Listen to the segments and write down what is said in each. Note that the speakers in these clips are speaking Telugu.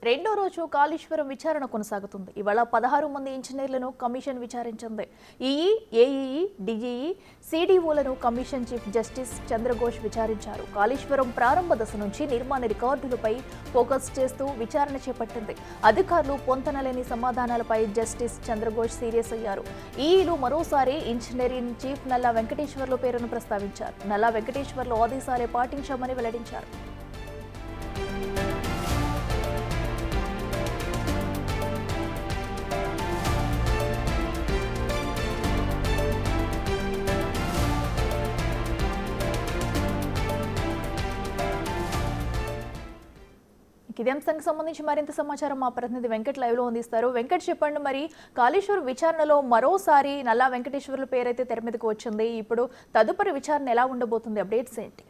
రెండో రోజు కాళేశ్వరం విచారణ కొనసాగుతుంది ఇవాళ పదహారు మంది ఇంజనీర్లను కమిషన్ విచారించింది ఈఈ ఏఈఈ డిఈఈ సిడిఓలను కమిషన్ చీఫ్ జస్టిస్ చంద్రఘోష్ విచారించారు కాళేశ్వరం ప్రారంభ దశ నుంచి నిర్మాణ రికార్డులపై ఫోకస్ చేస్తూ విచారణ చేపట్టింది అధికారులు పొంతనలేని సమాధానాలపై జస్టిస్ చంద్రఘోష్ సీరియస్ అయ్యారు ఈఈలు మరోసారి ఇంజనీరింగ్ చీఫ్ నల్లా వెంకటేశ్వర్లు పేరును ప్రస్తావించారు నల్లా వెంకటేశ్వర్లు ఆదేశాలే పాటించామని వెల్లడించారు ఇదే అంశానికి సంబంధించి మరింత సమాచారం మా ప్రతినిధి వెంకట్ లైవ్ లో అందిస్తారు వెంకట్ చెప్పండి మరి కాళేశ్వరం విచారణలో మరోసారి నల్లా వెంకటేశ్వర్ల పేరైతే తెర మీదకు వచ్చింది ఇప్పుడు తదుపరి విచారణ ఎలా ఉండబోతుంది అప్డేట్స్ ఏంటి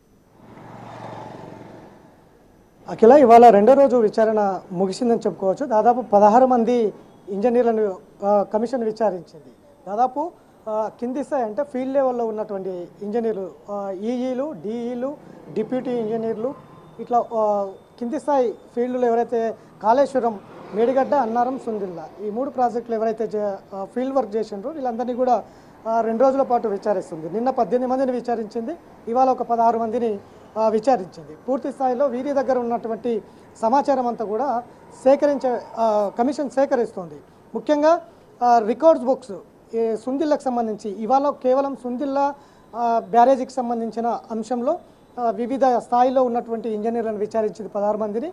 అఖిల ఇవాళ రెండో రోజు విచారణ ముగిసిందని చెప్పుకోవచ్చు దాదాపు పదహారు మంది ఇంజనీర్లను ఆ, కమిషన్ విచారించింది దాదాపు ఆ, కింది స్థాయి అంటే ఫీల్డ్ లెవెల్లో ఉన్నటువంటి ఇంజనీర్లు ఆ, ఈఈలు డిఈలు డిప్యూటీ ఇంజనీర్లు ఇట్లా ఆ, కింది స్థాయి ఫీల్డ్లో ఎవరైతే కాళేశ్వరం మేడిగడ్డ అన్నారం సుందిల్లా ఈ మూడు ప్రాజెక్టులు ఎవరైతే చే- ఆ, ఫీల్డ్ వర్క్ చేసిండ్రో వీళ్ళందరినీ కూడా ఆ, రెండు రోజుల పాటు విచారిస్తుంది నిన్న పద్దెనిమిది మందిని విచారించింది ఇవాళ ఒక పదహారు మందిని ఆ, విచారించింది పూర్తి స్థాయిలో వీరి దగ్గర ఉన్నటువంటి సమాచారం అంతా కూడా సేకరించే ఆ, కమిషన్ సేకరిస్తుంది ముఖ్యంగా ఆ, రికార్డ్స్ బుక్స్ ఈ సుందిల్లకు సంబంధించి ఇవాళ కేవలం సుందిల్లా ఆ, బ్యారేజీకి సంబంధించిన అంశంలో ఆ, వివిధ స్థాయిలో ఉన్నటువంటి ఇంజనీర్లను విచారించింది పదహారు మందిని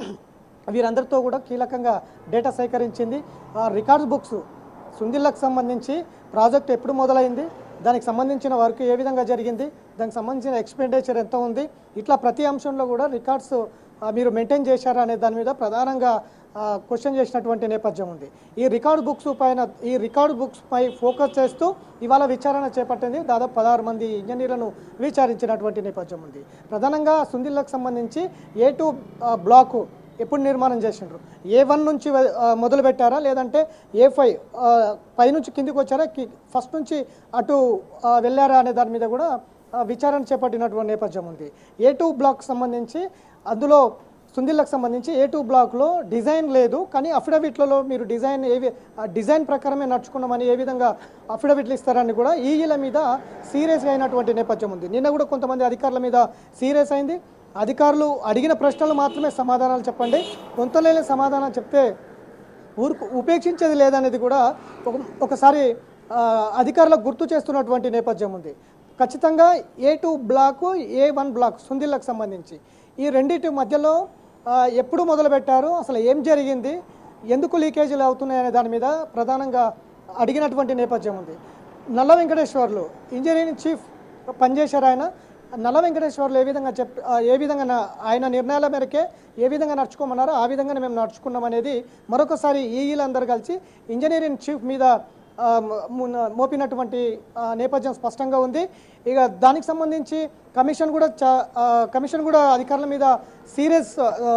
వీరందరితో కూడా కీలకంగా డేటా సేకరించింది ఆ రికార్డ్స్ బుక్స్ సుందిల్లకు సంబంధించి ప్రాజెక్ట్ ఎప్పుడు మొదలైంది దానికి సంబంధించిన వర్క్ ఏ విధంగా జరిగింది దానికి సంబంధించిన ఎక్స్పెండిచర్ ఎంత ఉంది ఇట్లా ప్రతి అంశంలో కూడా రికార్డ్స్ ఆ, మీరు మెయింటైన్ చేశారా అనే దాని మీద ప్రధానంగా క్వశ్చన్ చేసినటువంటి నేపథ్యం ఉంది ఈ రికార్డ్ బుక్స్ పైన ఈ రికార్డ్ బుక్స్ పై ఫోకస్ చేస్తూ ఇవాళ విచారణ చేపట్టింది దాదాపు పదహారు మంది ఇంజనీర్లను విచారించినటువంటి నేపథ్యం ఉంది ప్రధానంగా సుందిల్లకు సంబంధించి ఏ టూ బ్లాకు ఎప్పుడు నిర్మాణం చేసిండ్రు ఏ వన్ నుంచి వె- ఆ, మొదలు పెట్టారా లేదంటే ఏ ఫైవ్ పై నుంచి కిందికి వచ్చారా కి- ఫస్ట్ నుంచి అటు ఆ, వెళ్ళారా అనే దాని మీద కూడా ఆ, విచారణ చేపట్టినటువంటి నేపథ్యం ఉంది ఏ టూ బ్లాక్ సంబంధించి అందులో సుందిల్లకు సంబంధించి ఏ టూ బ్లాక్లో డిజైన్ లేదు కానీ అఫిడవిట్లలో మీరు డిజైన్ ఏ వి- ఆ డిజైన్ ప్రకారమే నడుచుకున్నామని ఏ విధంగా అఫిడవిట్లు ఇస్తారని కూడా ఈఈల మీద సీరియస్గా అయినటువంటి నేపథ్యం ఉంది నిన్న కూడా కొంతమంది అధికారుల మీద సీరియస్ అయింది అధికారులు అడిగిన ప్రశ్నలు మాత్రమే సమాధానాలు చెప్పండి కొంతలేని సమాధానం చెప్తే ఊరుకు ఉపేక్షించేది లేదనేది కూడా ఒక ఒకసారి ఆ, అధికారులకు గుర్తు చేస్తున్నటువంటి నేపథ్యం ఉంది ఖచ్చితంగా A two block A one block సుందిల్లకు సంబంధించి ఈ రెండింటి మధ్యలో ఆ, ఎప్పుడు మొదలుపెట్టారు అసలు ఏం జరిగింది ఎందుకు లీకేజీలు అవుతున్నాయి అనే దాని మీద ప్రధానంగా అడిగినటువంటి నేపథ్యం ఉంది నల్ల వెంకటేశ్వర్లు ఇంజనీరింగ్ చీఫ్ పనిచేశారు ఆయన నల్ల వెంకటేశ్వర్లు ఏ విధంగా చెప్ ఆ, ఏ విధంగా నా- ఆయన నిర్ణయాల మేరకే ఏ విధంగా నడుచుకోమన్నారో ఆ విధంగానే మేము నడుచుకున్నాం అనేది మరొకసారి ఈఈలందరూ కలిసి ఇంజనీరింగ్ చీఫ్ మీద ఆ, మ- మున- మోపినటువంటి ఆ, నేపథ్యం స్పష్టంగా ఉంది ఇక దానికి సంబంధించి కమిషన్ కూడా చా- ఆ, కమిషన్ కూడా అధికారుల మీద సీరియస్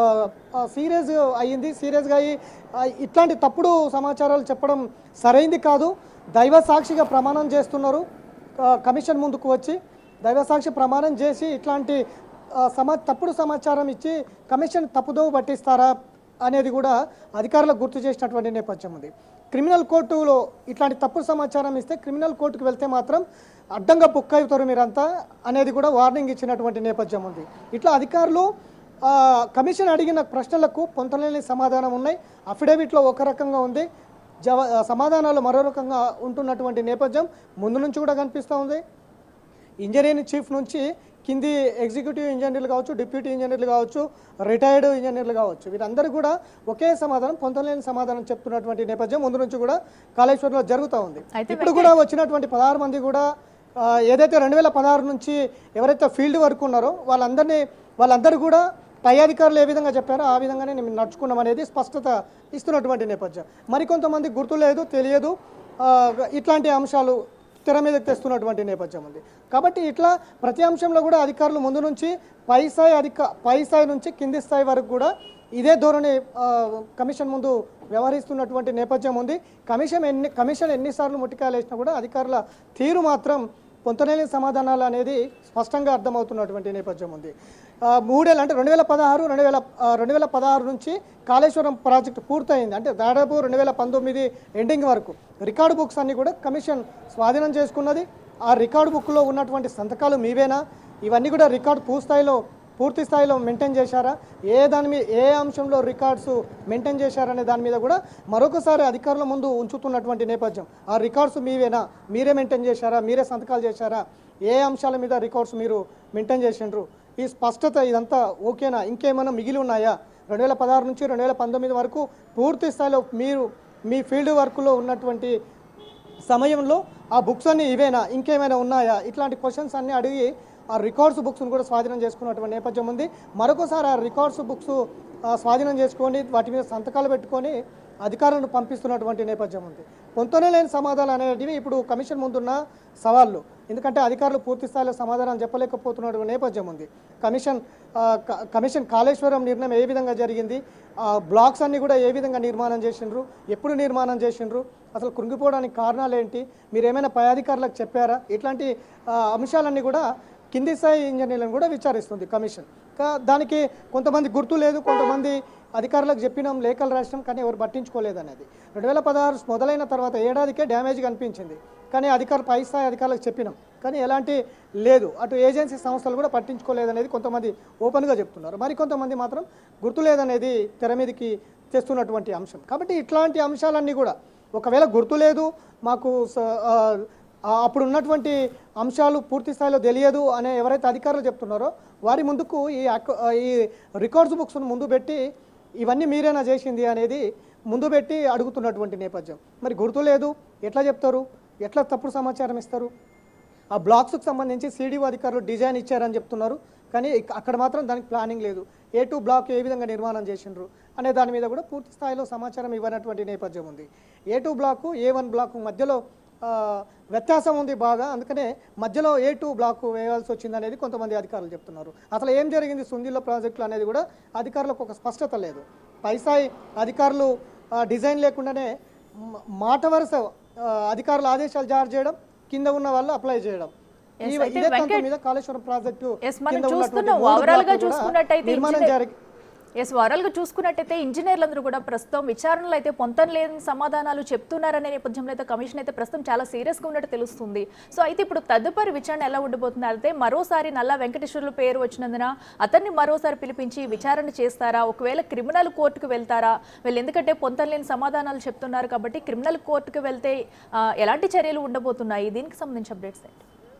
సీరియస్ అయ్యింది సీరియస్గా అయ్యి ఆ, ఇట్లాంటి తప్పుడు సమాచారాలు చెప్పడం సరైంది కాదు దైవ సాక్షిగా ప్రమాణం చేస్తున్నారు ఆ, కమిషన్ ముందుకు వచ్చి దైవసాక్షి ప్రమాణం చేసి ఇట్లాంటి ఆ, సమా తప్పుడు సమాచారం ఇచ్చి కమిషన్ తప్పుదోవ పట్టిస్తారా అనేది కూడా అధికారులకు గుర్తు చేసినటువంటి నేపథ్యం ఉంది క్రిమినల్ కోర్టులో ఇట్లాంటి తప్పుడు సమాచారం ఇస్తే క్రిమినల్ కోర్టుకు వెళ్తే మాత్రం అడ్డంగా బుక్ అవుతారు మీరంతా అనేది కూడా వార్నింగ్ ఇచ్చినటువంటి నేపథ్యం ఉంది ఇట్లా అధికారులు ఆ, కమిషన్ అడిగిన ప్రశ్నలకు పొంతలేని సమాధానం ఉన్నాయి అఫిడవిట్లో ఒక రకంగా ఉంది జవ సమాధానాలు మరో రకంగా ఉంటున్నటువంటి నేపథ్యం ముందు నుంచి కూడా కనిపిస్తూ ఉంది ఇంజనీరింగ్ చీఫ్ నుంచి కింది ఎగ్జిక్యూటివ్ ఇంజనీర్లు కావచ్చు డిప్యూటీ ఇంజనీర్లు కావచ్చు రిటైర్డ్ ఇంజనీర్లు కావచ్చు వీరందరూ కూడా ఒకే సమాధానం పొందలేని సమాధానం చెప్తున్నటువంటి నేపథ్యం ముందు నుంచి కూడా కాళేశ్వరంలో జరుగుతూ ఉంది అయితే ఇప్పుడు కూడా వచ్చినటువంటి పదహారు మంది కూడా ఆ, ఏదైతే రెండు వేల పదహారు నుంచి ఎవరైతే ఫీల్డ్ వర్క్ ఉన్నారో వాళ్ళందరినీ వాళ్ళందరూ కూడా పై అధికారులు ఏ విధంగా చెప్పారో ఆ విధంగానే మేము నడుచుకున్నాం అనేది స్పష్టత ఇస్తున్నటువంటి నేపథ్యం మరికొంతమంది గుర్తు లేదు తెలియదు ఆ, ఇట్లాంటి అంశాలు తెర మీదకి తెస్తున్నటువంటి నేపథ్యం ఉంది కాబట్టి ఇట్లా ప్రతి అంశంలో కూడా అధికారులు ముందు నుంచి పై స్థాయి అధిక పై స్థాయి నుంచి కింది స్థాయి వరకు కూడా ఇదే ధోరణి ఆ, కమిషన్ ముందు వ్యవహరిస్తున్నటువంటి నేపథ్యం ఉంది కమిషన్ ఎన్ని కమిషన్ ఎన్నిసార్లు ముట్టికాయలు వేసినా కూడా అధికారుల తీరు మాత్రం పొంతలేని సమాధానాలు అనేది స్పష్టంగా అర్థమవుతున్నటువంటి నేపథ్యం ఉంది ఆ, మూడేళ్ళు అంటే రెండు వేల పదహారు రెండు వేల ఆ, రెండు వేల పదహారు నుంచి కాళేశ్వరం ప్రాజెక్టు పూర్తయింది అంటే దాదాపు రెండు వేల పంతొమ్మిది ఎండింగ్ వరకు రికార్డు బుక్స్ అన్ని కూడా కమిషన్ స్వాధీనం చేసుకున్నది ఆ రికార్డు బుక్లో ఉన్నటువంటి సంతకాలు మీవేనా ఇవన్నీ కూడా రికార్డు పూర్తిస్థాయిలో పూర్తి స్థాయిలో మెయింటైన్ చేశారా ఏ దాని మీద ఏ అంశంలో రికార్డ్స్ మెయింటైన్ చేశారనే దాని మీద కూడా మరొకసారి అధికారుల ముందు ఉంచుతున్నటువంటి నేపథ్యం ఆ రికార్డ్స్ మీవేనా మీరే మెయింటైన్ చేశారా మీరే సంతకాలు చేశారా ఏ అంశాల మీద రికార్డ్స్ మీరు మెయింటైన్ చేసిండ్రు ఈ స్పష్టత ఇదంతా ఓకేనా ఇంకేమైనా మిగిలి ఉన్నాయా రెండు వేల పదహారు నుంచి రెండు వేల పంతొమ్మిది వరకు పూర్తి స్థాయిలో మీరు మీ ఫీల్డ్ వర్క్లో ఉన్నటువంటి సమయంలో ఆ బుక్స్ అన్ని ఇవేనా ఇంకేమైనా ఉన్నాయా ఇట్లాంటి క్వశ్చన్స్ అన్ని అడిగి ఆ రికార్డ్స్ బుక్స్ను కూడా స్వాధీనం చేసుకున్నటువంటి నేపథ్యం ఉంది మరొకసారి ఆ రికార్డ్స్ బుక్స్ స్వాధీనం చేసుకొని వాటి మీద సంతకాలు పెట్టుకొని అధికారులను పంపిస్తున్నటువంటి నేపథ్యం ఉంది పొంతనే లేని సమాధానం అనేటివి ఇప్పుడు కమిషన్ ముందున్న సవాళ్ళు ఎందుకంటే అధికారులు పూర్తి స్థాయిలో సమాధానం చెప్పలేకపోతున్నటువంటి నేపథ్యం ఉంది కమిషన్ ఆ, క- కమిషన్ కాళేశ్వరం నిర్ణయం ఏ విధంగా జరిగింది ఆ బ్లాక్స్ అన్ని కూడా ఏ విధంగా నిర్మాణం చేసిండ్రు ఎప్పుడు నిర్మాణం చేసిండ్రు అసలు కృంగిపోవడానికి కారణాలు ఏంటి మీరు ఏమైనా పై అధికారులకు చెప్పారా ఇట్లాంటి ఆ, అంశాలన్నీ కూడా కింది స్థాయి ఇంజనీర్లను కూడా విచారిస్తుంది కమిషన్ కా- దానికి కొంతమంది గుర్తు లేదు కొంతమంది అధికారులకు చెప్పినాం లేఖలు రాసినాం కానీ ఎవరు పట్టించుకోలేదు అనేది రెండు వేల పదహారు మొదలైన తర్వాత ఏడాదికే డ్యామేజ్ కనిపించింది కానీ అధికారులు పై స్థాయి అధికారులకు చెప్పినాం కానీ ఎలాంటి లేదు అటు ఏజెన్సీ సంస్థలు కూడా పట్టించుకోలేదనేది కొంతమంది ఓపెన్గా చెప్తున్నారు మరి కొంతమంది మాత్రం గుర్తు లేదనేది తెర మీదకి తెస్తున్నటువంటి అంశం కాబట్టి ఇట్లాంటి అంశాలన్నీ కూడా ఒకవేళ గుర్తు లేదు మాకు స- ఆ, ఆ, అప్పుడు ఉన్నటువంటి అంశాలు పూర్తి స్థాయిలో తెలియదు అనే ఎవరైతే అధికారులు చెప్తున్నారో వారి ముందుకు ఈ అక్- ఆ, ఈ రికార్డ్స్ బుక్స్ను ముందు పెట్టి ఇవన్నీ మీరేనా చేసింది అనేది ముందు పెట్టి అడుగుతున్నటువంటి నేపథ్యం మరి గుర్తు లేదు ఎట్లా చెప్తారు ఎట్లా తప్పుడు సమాచారం ఇస్తారు ఆ బ్లాక్స్కి సంబంధించి సిడిఓ అధికారులు డిజైన్ ఇచ్చారని చెప్తున్నారు కానీ ఇక్- అక్కడ మాత్రం దానికి ప్లానింగ్ లేదు ఏ టూ బ్లాక్ ఏ విధంగా నిర్మాణం చేసిండ్రు అనే దాని మీద కూడా పూర్తి స్థాయిలో సమాచారం ఇవ్వనటువంటి నేపథ్యం ఉంది A two block A one block మధ్యలో ఆ, వ్యత్యాసం ఉంది బాగా అందుకనే మధ్యలో ఏ టూ బ్లాక్ వేయాల్సి వచ్చింది అనేది కొంతమంది అధికారులు చెప్తున్నారు అసలు ఏం జరిగింది సుందిలో ప్రాజెక్టులు అనేది కూడా అధికారులకు ఒక స్పష్టత లేదు పైసాయి అధికారులు ఆ, డిజైన్ లేకుండానే మ- మాట వరుస ఆ, అధికారులు ఆదేశాలు జారీ చేయడం కింద ఉన్న వాళ్ళు అప్లై చేయడం Yes, ఈ- అయితే ఇదే తంతు వెంకట్- మీద కాళేశ్వరం ప్రాజెక్టు Yes, మనం కింద ఉన్నటువంటి చూస్తున్నాం మూడు ఓవరాల్ గా బ్లాక్లు కూడా చూసుకున్నట్టయితే నిర్మాణం ఇంజనీర్- జరిగి ఎస్ ఓవరాల్ గా చూసుకున్నట్టయితే ఇంజనీర్లందరూ కూడా ప్రస్తుతం విచారణలో అయితే పొంతం లేని సమాధానాలు చెప్తున్నారనే నేపథ్యంలో అయితే కమిషన్ అయితే ప్రస్తుతం చాలా సీరియస్ గా ఉన్నట్టు తెలుస్తుంది సో అయితే ఇప్పుడు తదుపరి విచారణ ఎలా ఉండబోతుంది అయితే మరోసారి నల్లా వెంకటేశ్వర్లు పేరు వచ్చినందున అతన్ని మరోసారి పిలిపించి విచారణ చేస్తారా ఒకవేళ క్రిమినల్ కోర్టుకు వెళ్తారా వీళ్ళు ఎందుకంటే పొంతం లేని సమాధానాలు చెప్తున్నారు కాబట్టి క్రిమినల్ కోర్టుకు వెళ్తే ఆ, ఎలాంటి చర్యలు ఉండబోతున్నాయి దీనికి సంబంధించి అప్డేట్స్ ఏంటి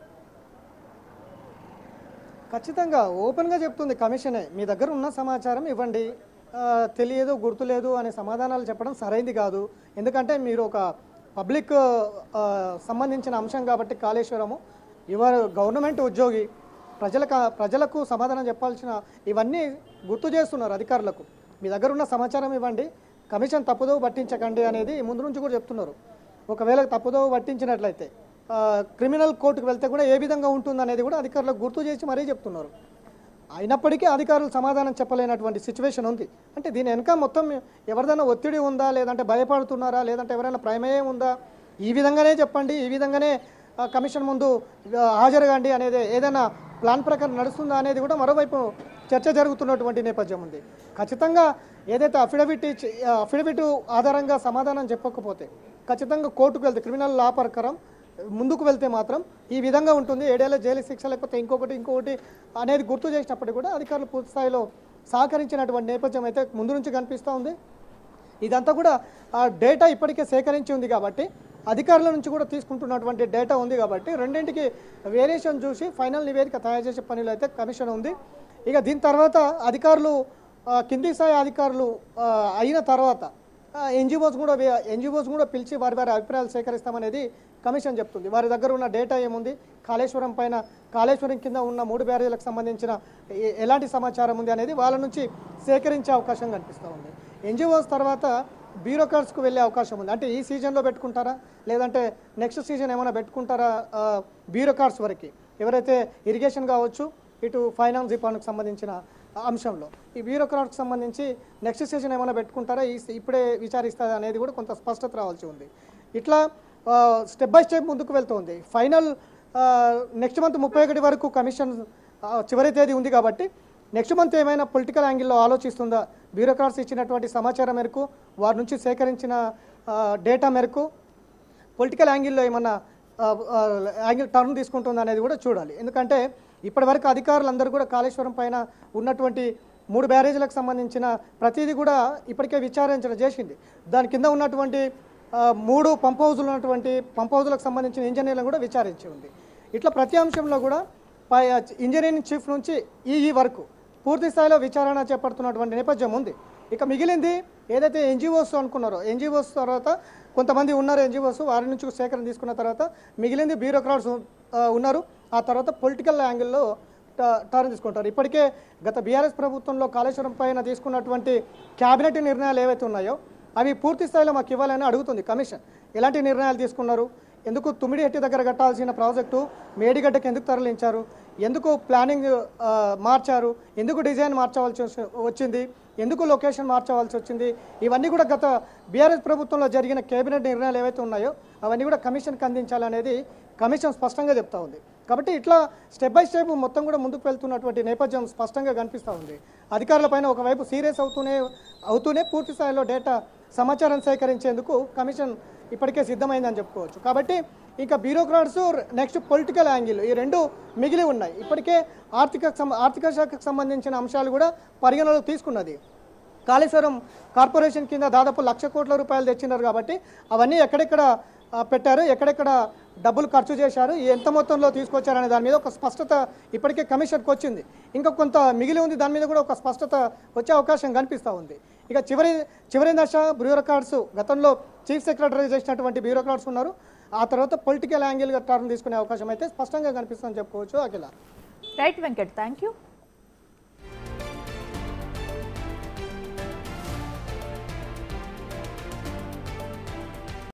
ఖచ్చితంగా ఓపెన్గా చెప్తుంది కమిషనే మీ దగ్గర ఉన్న సమాచారం ఇవ్వండి ఆ, తెలియదు గుర్తులేదు అనే సమాధానాలు చెప్పడం సరైంది కాదు ఎందుకంటే మీరు ఒక పబ్లిక్ ఆ, సంబంధించిన అంశం కాబట్టి కాళేశ్వరము యువర్ గవర్నమెంట్ ఉద్యోగి ప్రజలకు ప్రజలకు సమాధానం చెప్పాల్సిన ఇవన్నీ గుర్తు చేస్తున్నారు అధికారులకు మీ దగ్గర ఉన్న సమాచారం ఇవ్వండి కమిషన్ తప్పుదోవ పట్టించకండి అనేది ముందు నుంచి కూడా చెప్తున్నారు ఒకవేళ తప్పుదోవ పట్టించినట్లయితే ఆ, క్రిమినల్ కోర్టుకు వెళ్తే కూడా ఏ విధంగా ఉంటుంది అనేది కూడా అధికారులకు గుర్తు చేసి మరీ చెప్తున్నారు అయినప్పటికీ అధికారులు సమాధానం చెప్పలేనటువంటి సిచ్యువేషన్ ఉంది అంటే దీని వెనక మొత్తం ఎవరిదైనా ఒత్తిడి ఉందా లేదంటే భయపడుతున్నారా లేదంటే ఎవరైనా ప్రమేయం ఉందా ఈ విధంగానే చెప్పండి ఈ విధంగానే ఆ, కమిషన్ ముందు ఆ, హాజరుగాండి అనేది ఏదైనా ప్లాన్ ప్రకారం నడుస్తుందా అనేది కూడా మరోవైపు చర్చ జరుగుతున్నటువంటి నేపథ్యం ఉంది ఖచ్చితంగా ఏదైతే అఫిడవిట్ ఇచ్చి అఫిడవిట్ ఆధారంగా సమాధానం చెప్పకపోతే ఖచ్చితంగా కోర్టుకు వెళ్తే క్రిమినల్ లా ప్రకారం ముందుకు వెళ్తే మాత్రం ఈ విధంగా ఉంటుంది ఏడేళ్ల జైలు శిక్ష లేకపోతే ఇంకొకటి ఇంకొకటి అనేది గుర్తు చేసినప్పటికీ కూడా అధికారులు పూర్తి స్థాయిలో సహకరించినటువంటి నేపథ్యం అయితే ముందు నుంచి కనిపిస్తూ ఉంది ఇదంతా కూడా ఆ డేటా ఇప్పటికే సేకరించి ఉంది కాబట్టి అధికారుల నుంచి కూడా తీసుకుంటున్నటువంటి డేటా ఉంది కాబట్టి రెండింటికి వేరియేషన్ చూసి ఫైనల్ నివేదిక తయారు చేసే పనిలో అయితే కమిషన్ ఉంది ఇక దీని తర్వాత అధికారులు ఆ, కింది స్థాయి అధికారులు ఆ, అయిన తర్వాత ఎన్జిఓస్ కూడా ఎన్జిఓస్ కూడా పిలిచి వారి వారి అభిప్రాయాలు సేకరిస్తామనేది కమిషన్ చెప్తుంది వారి దగ్గర ఉన్న డేటా ఏముంది కాళేశ్వరం పైన కాళేశ్వరం కింద ఉన్న మూడు బ్యారేజీలకు సంబంధించిన ఎ- ఎలాంటి సమాచారం ఉంది అనేది వాళ్ళ నుంచి సేకరించే అవకాశం కనిపిస్తూ ఉంది ఎన్జిఓస్ తర్వాత బ్యూరోక్రాట్స్కు వెళ్ళే అవకాశం ఉంది అంటే ఈ సీజన్లో పెట్టుకుంటారా లేదంటే నెక్స్ట్ సీజన్ ఏమైనా పెట్టుకుంటారా బ్యూరోక్రాట్స్ వరకు ఎవరైతే ఇరిగేషన్ కావచ్చు ఇటు ఫైనాన్స్ డిపార్ట్మెంట్కి సంబంధించిన అంశంలో ఈ బ్యూరోక్రాట్కి సంబంధించి నెక్స్ట్ సెషన్ ఏమైనా పెట్టుకుంటారా ఈ ఇప్పుడే విచారిస్తుంది అనేది కూడా కొంత స్పష్టత రావాల్సి ఉంది ఇట్లా స్టెప్ బై స్టెప్ ముందుకు వెళ్తుంది ఫైనల్ నెక్స్ట్ మంత్ ముప్పై ఒకటి వరకు కమిషన్ ఆ, చివరి తేదీ ఉంది కాబట్టి నెక్స్ట్ మంత్ ఏమైనా పొలిటికల్ యాంగిల్లో ఆలోచిస్తుందా బ్యూరోక్రాట్స్ ఇచ్చినటువంటి సమాచారం మేరకు వారి నుంచి సేకరించిన డేటా మేరకు పొలిటికల్ యాంగిల్లో ఏమన్నా ఆ, ఆ, యాంగిల్ టర్న్ తీసుకుంటుందా అనేది కూడా చూడాలి ఎందుకంటే ఇప్పటివరకు అధికారులందరూ కూడా కాళేశ్వరం పైన ఉన్నటువంటి మూడు బ్యారేజీలకు సంబంధించిన ప్రతిదీ కూడా ఇప్పటికే విచారించడం చేసింది దాని కింద ఉన్నటువంటి ఆ, మూడు పంప్ హౌజులు ఉన్నటువంటి పంప్ హౌజులకు సంబంధించిన ఇంజనీర్లను కూడా విచారించి ఉంది ఇట్లా ప్రతి అంశంలో కూడా పై ఇంజనీరింగ్ చీఫ్ నుంచి ఈఈ వరకు పూర్తి స్థాయిలో విచారణ చేపడుతున్నటువంటి నేపథ్యం ఉంది ఇక మిగిలింది ఏదైతే ఎన్జిఓస్ అనుకున్నారో ఎన్జిఓస్ తర్వాత కొంతమంది ఉన్నారు ఎన్జిఓస్ వారి నుంచి సేకరణ తీసుకున్న తర్వాత మిగిలింది బ్యూరోక్రాట్స్ ఉన్నారు ఆ తర్వాత పొలిటికల్ యాంగిల్లో ట- టర్న్ తీసుకుంటారు ఇప్పటికే గత బీఆర్ఎస్ ప్రభుత్వంలో కాళేశ్వరం పైన తీసుకున్నటువంటి క్యాబినెట్ నిర్ణయాలు ఏవైతే ఉన్నాయో అవి పూర్తి స్థాయిలో మాకు ఇవ్వాలని అడుగుతుంది కమిషన్ ఎలాంటి నిర్ణయాలు తీసుకున్నారు ఎందుకు తుమ్మిడి హెట్టి దగ్గర కట్టాల్సిన ప్రాజెక్టు మేడిగడ్డకి ఎందుకు తరలించారు ఎందుకు ప్లానింగ్ ఆ, మార్చారు ఎందుకు డిజైన్ మార్చవలసి వచ్చి- వచ్చింది ఎందుకు లొకేషన్ మార్చవలసి వచ్చింది ఇవన్నీ కూడా గత బీఆర్ఎస్ ప్రభుత్వంలో జరిగిన కేబినెట్ నిర్ణయాలు ఏవైతే ఉన్నాయో అవన్నీ కూడా కమిషన్కి అందించాలనేది కమిషన్ స్పష్టంగా చెప్తా ఉంది కాబట్టి ఇట్లా స్టెప్ బై స్టెప్ మొత్తం కూడా ముందుకు వెళ్తున్నటువంటి నేపథ్యం స్పష్టంగా కనిపిస్తూ ఉంది అధికారులపైన ఒకవైపు సీరియస్ అవుతూనే అవుతూనే పూర్తి స్థాయిలో డేటా సమాచారం సేకరించేందుకు కమిషన్ ఇప్పటికే సిద్ధమైందని చెప్పుకోవచ్చు కాబట్టి ఇంకా బ్యూరోక్రాట్స్ నెక్స్ట్ పొలిటికల్ యాంగిల్ ఈ రెండు మిగిలి ఉన్నాయి ఇప్పటికే ఆర్థిక సం- ఆర్థిక శాఖకు సంబంధించిన అంశాలు కూడా పరిగణలోకి తీసుకున్నది కాళేశ్వరం కార్పొరేషన్ కింద దాదాపు లక్ష కోట్ల రూపాయలు తెచ్చినారు కాబట్టి అవన్నీ ఎక్కడెక్కడ ఆ, పెట్టారు ఎక్కడెక్కడ డబ్బులు ఖర్చు చేశారు ఎంత మొత్తంలో తీసుకొచ్చారనే దాని మీద ఒక స్పష్టత ఇప్పటికే కమిషన్కి వచ్చింది ఇంకా కొంత మిగిలి ఉంది దాని మీద కూడా ఒక స్పష్టత వచ్చే అవకాశం కనిపిస్తూ ఉంది ఇక చివరి చివరి దశ బ్యూరోక్రాట్స్ గతంలో చీఫ్ సెక్రటరీ చేసినటువంటి బ్యూరోక్రాట్స్ ఉన్నారు ఆ తర్వాత పొలిటికల్ యాంగిల్గా టర్న్ తీసుకునే అవకాశం అయితే స్పష్టంగా కనిపిస్తుందని చెప్పుకోవచ్చు Akhila right Venkat thank you